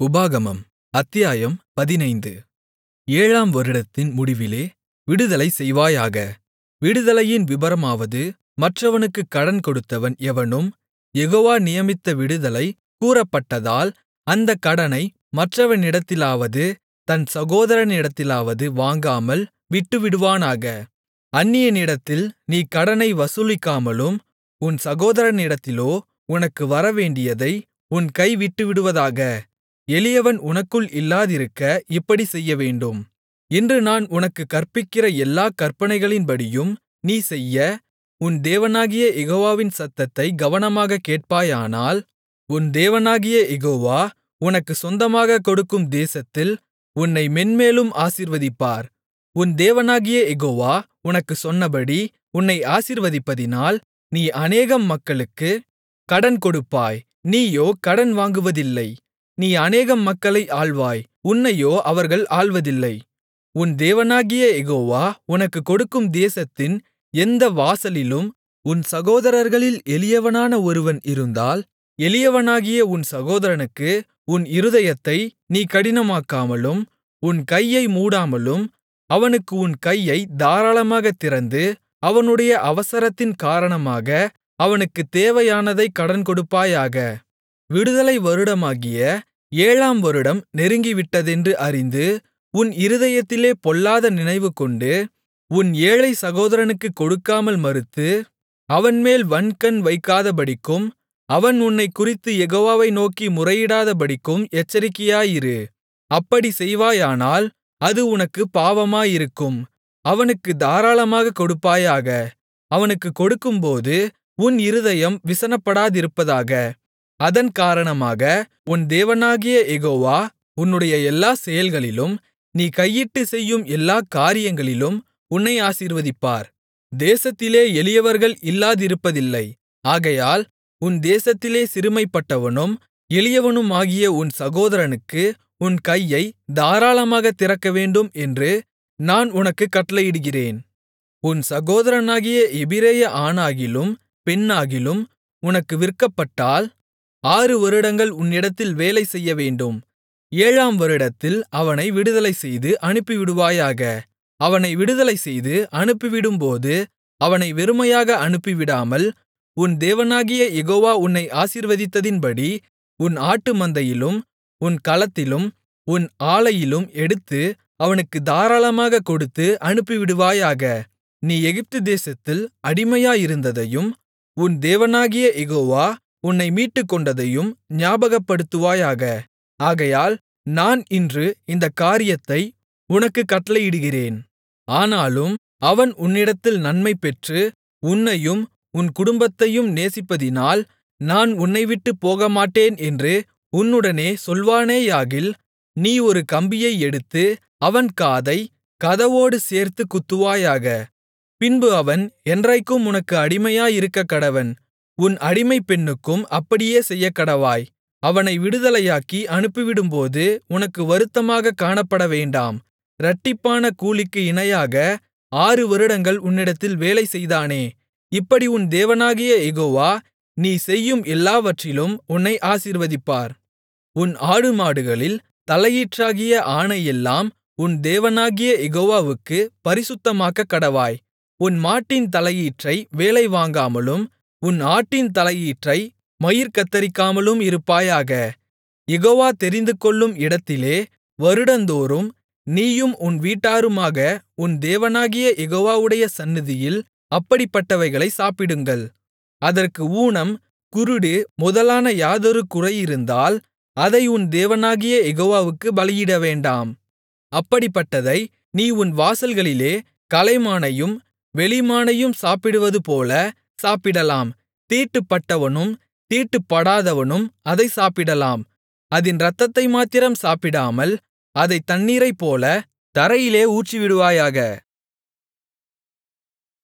உபாகமம் அத்தியாயம் பதினைந்து ஏழாம் வருடத்தின் முடிவிலே விடுதலை செய்வாயாக விடுதலையின் விபரமாவது மற்றவனுக்குக் கடன் கொடுத்தவன் எவனும் யெகோவா நியமித்த விடுதலை கூறப்பட்டதால் அந்தக் கடனை மற்றவனிடத்திலாவது தன் சகோதரனிடத்திலாவது வாங்காமல் விட்டுவிடுவானாக அந்நியனிடத்தில் நீ கடனை வசூலிக்காமலும் உன் சகோதரனிடத்திலோ உனக்கு வரவேண்டியதை உன் கை விட்டுவிடுவதாக எளியவன் உனக்குள் இல்லாதிருக்க இப்படிச் செய்யவேண்டும் இன்று நான் உனக்குக் கற்பிக்கிற எல்லாக் கற்பனைகளின்படியும் நீ செய்ய உன் தேவனாகிய யெகோவாவின் சத்தத்தைக் கவனமாகக் கேட்பாயானால் உன் தேவனாகிய யெகோவா உனக்குச் சொந்தமாகக் கொடுக்கும் தேசத்தில் உன்னை மென்மேலும் ஆசீர்வதிப்பார் உன் தேவனாகிய யெகோவா உனக்குச் சொன்னபடி உன்னை ஆசீர்வதிப்பதினால் நீ அநேகம் மக்களுக்குக் கடன் கொடுப்பாய் நீயோ கடன் வாங்குவதில்லை நீ அநேகம் மக்களை ஆள்வாய் உன்னையோ அவர்கள் ஆள்வதில்லை உன் தேவனாகிய யெகோவா உனக்குக் கொடுக்கும் தேசத்தின் எந்த வாசலிலும் உன் சகோதரர்களில் எளியவனான ஒருவன் இருந்தால் எளியவனாகிய உன் சகோதரனுக்கு உன் இருதயத்தை நீ கடினமாக்காமலும் உன் கையை மூடாமலும் அவனுக்கு உன் கையைத் தாராளமாகத் திறந்து அவனுடைய அவசரத்தின் காரணமாக அவனுக்குத் தேவையானதைக் கடன் கொடுப்பாயாக விடுதலை வருடமாகிய ஏழாம் வருடம் நெருங்கிவிட்டதென்று அறிந்து உன் இருதயத்திலே பொல்லாத நினைவுகொண்டு உன் ஏழை சகோதரனுக்குக் கொடுக்காமல் மறுத்து அவன்மேல் வன்கண் வைக்காதபடிக்கும் அவன் உன்னைக் குறித்து யெகோவாவை நோக்கி முறையிடாதபடிக்கும் எச்சரிக்கையாயிரு அப்படிச் செய்வாயானால் அது உனக்குப் பாவமாயிருக்கும் அவனுக்குத் தாராளமாகக் கொடுப்பாயாக அவனுக்குக் கொடுக்கும்போது உன் இருதயம் விசனப்படாதிருப்பதாக அதன் காரணமாக உன் தேவனாகிய யெகோவா உன்னுடைய எல்லாச் செயல்களிலும் நீ கையிட்டுச் செய்யும் எல்லாக் காரியங்களிலும் உன்னை ஆசீர்வதிப்பார் தேசத்திலே எளியவர்கள் இல்லாதிருப்பதில்லை ஆகையால் உன் தேசத்திலே சிறுமைப்பட்டவனும் எளியவனுமாகிய உன் சகோதரனுக்கு உன் கையை தாராளமாகத் திறக்கவேண்டும் என்று நான் உனக்குக் கட்டளையிடுகிறேன் உன் சகோதரனாகிய எபிரெய ஆணாகிலும் பெண்ணாகிலும் உனக்கு விற்கப்பட்டால் ஆறு வருடங்கள் உன்னிடத்தில் வேலை செய்யவேண்டும் ஏழாம் வருடத்தில் அவனை விடுதலைசெய்து அனுப்பிவிடுவாயாக அவனை விடுதலைசெய்து அனுப்பிவிடும்போது அவனை வெறுமையாக அனுப்பிவிடாமல் உன் தேவனாகிய யெகோவா உன்னை ஆசீர்வதித்ததின்படி உன் ஆட்டுமந்தையிலும் உன் களத்திலும் உன் ஆலையிலும் எடுத்து அவனுக்குத் தாராளமாகக் கொடுத்து அனுப்பிவிடுவாயாக நீ எகிப்து தேசத்தில் அடிமையாயிருந்ததையும் உன் தேவனாகிய யெகோவா உன்னை மீட்டுக்கொண்டதையும் ஞாபகப்படுத்துவாயாக ஆகையால் நான் இன்று இந்தக் காரியத்தை உனக்குக் கட்டளையிடுகிறேன் ஆனாலும் அவன் உன்னிடத்தில் நன்மை பெற்று உன்னையும் உன் குடும்பத்தையும் நேசிப்பதினால் நான் உன்னைவிட்டுப் போகமாட்டேன் என்று உன்னுடனே சொல்வானேயாகில் நீ ஒரு கம்பியை எடுத்து அவன் காதைக் கதவோடு சேர்த்துக் குத்துவாயாக பின்பு அவன் என்றைக்கும் உனக்கு அடிமையாயிருக்கக்கடவன் உன் அடிமைப் பெண்ணுக்கும் அப்படியே செய்யக்கடவாய் அவனை விடுதலையாக்கி அனுப்பிவிடும்போது உனக்கு வருத்தமாகக் காணப்படவேண்டாம் இரட்டிப்பான கூலிக்கு இணையாக ஆறு வருடங்கள் உன்னிடத்தில் வேலை செய்தானே இப்படி உன் தேவனாகிய யெகோவா நீ செய்யும் எல்லாவற்றிலும் உன்னை ஆசீர்வதிப்பார் உன் ஆடுமாடுகளில் தலையீற்றாகிய ஆணையெல்லாம் உன் தேவனாகிய யெகோவாவுக்குப் பரிசுத்தமாக்கக்கடவாய் உன் மாட்டின் தலையீற்றை வேலை வாங்காமலும் உன் ஆட்டின் தலையீற்றை மயிர் கத்தரிக்காமலும் இருப்பாயாக யெகோவா தெரிந்துகொள்ளும் இடத்திலே வருடந்தோறும் நீயும் உன் வீட்டாருமாக உன் தேவனாகிய யெகோவாவுடைய சந்நிதியில் அப்படிப்பட்டவைகளைச் சாப்பிடுங்கள் அதற்கு ஊனம் குருடு முதலான யாதொரு குறையிருந்தால் அதை உன் தேவனாகிய யெகோவாவுக்குப் பலியிடவேண்டாம் அப்படிப்பட்டதை நீ உன் வாசல்களிலே கலைமானையும் வெளிமானையும் சாப்பிடுவதுபோல சாப்பிடலாம் தீட்டுப்பட்டவனும் தீட்டுப்படாதவனும் அதை சாப்பிடலாம் அதின் இரத்தத்தை மாத்திரம் சாப்பிடாமல் அதைத் தண்ணீரைப்போல தரையிலே ஊற்றிவிடுவாயாக